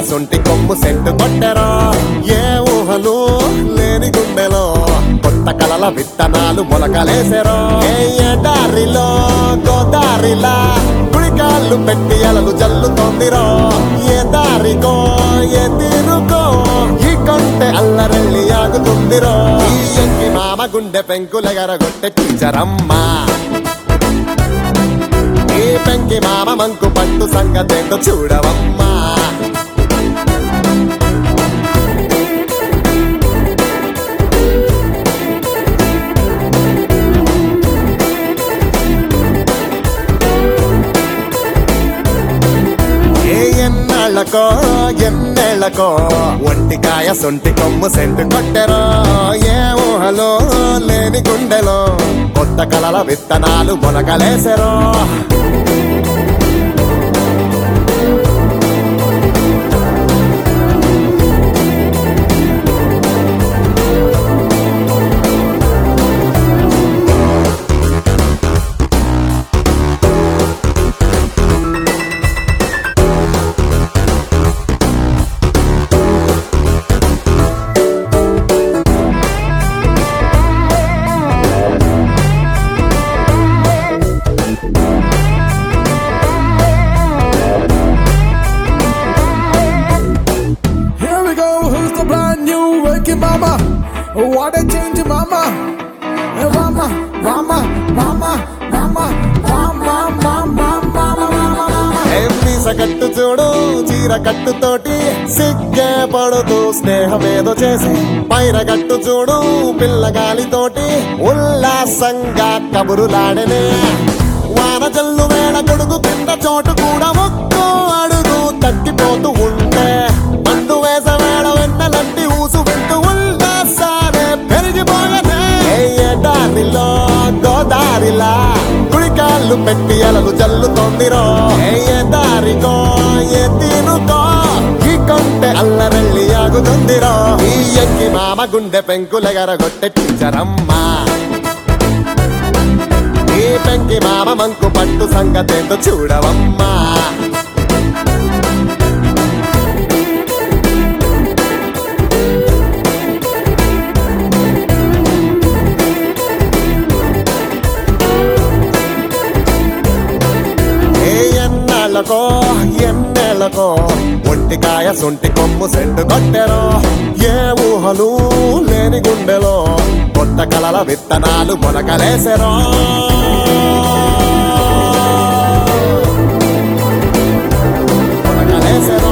సొంటి కొమ్ము సెంటు కొట్టెరా ఏ ఊహలు లేని గుండెలో కొత్త కలల విత్తనాలు మొలకలేసెరో ఏ ఎడారిలో గోదారిలా గుడికాళ్ళు పెట్టి అలలు జల్లుతోందిరో ఏ దారికో ఏ తీరుకో ఈ కొంటె అల్లరెళ్ళి ఆగుతుందిరో ఈ ఎంకి మామ గుండె పెంకులెగరగొట్టె టీచరమ్మా ఈ పెంకి మామ మంకు పట్టు సంగతేందో చూడవమ్మా ఏ ఎన్నాళ్ళకో ఎన్నేళ్ళకో ఒంటికాయ సొంటి కొమ్ము సెంటు కొట్టెరో ఏ ఊహలో లేని గుండెలో కొత్త కలల విత్తనాలు మొలకలేసెరో Here we go, who's the brand new waking mama? What a change, mama. Hey, mama, mama, mama, mama, mama, mama, mama, mama. మీస కట్టు చూడు చీర కట్టుతోటి సిగ్గే పడుతూ స్నేహమేదో చేసి పైన కట్టు చూడు పిల్లగాలితోటి ఉల్లాసంగా కబురులాడనే వాన జల్లు వేళ గొడుగు కింద చోటు కూడా ఒక్కో అడుగు తట్టిపోతూ ఉంటే మండు వేస వేళ వెన్నలంటి ఊసు వింటూ ఉల్లాసానే పెరిగిపోయనే ఏ దారిలో గోదారిలా కుడికాళ్ళు పెట్టి అలలు జల్లుతోందిరో ఏ దారికో ఏ తీనుకో ఈ కొంటె అల్లరెళ్ళి ఆగుతుందిరో ఈ ఎక్కి మామ గుండె పెంకులెగరగొట్టె టీచరమ్మా ఈ పెంకి మామ మంకు పట్టు సంగతేందో చూడవమ్మా ఏ ఎన్నాళ్ళకో ఎన్నేళ్ళకో ఒంటికాయ సొంటి కొమ్ము సెంటు కొట్టెరో ఏ ఊహలు లేని గుండెలో కొత్త కలల విత్తనాలు మొలకలేసెరో మొలకలేసెరో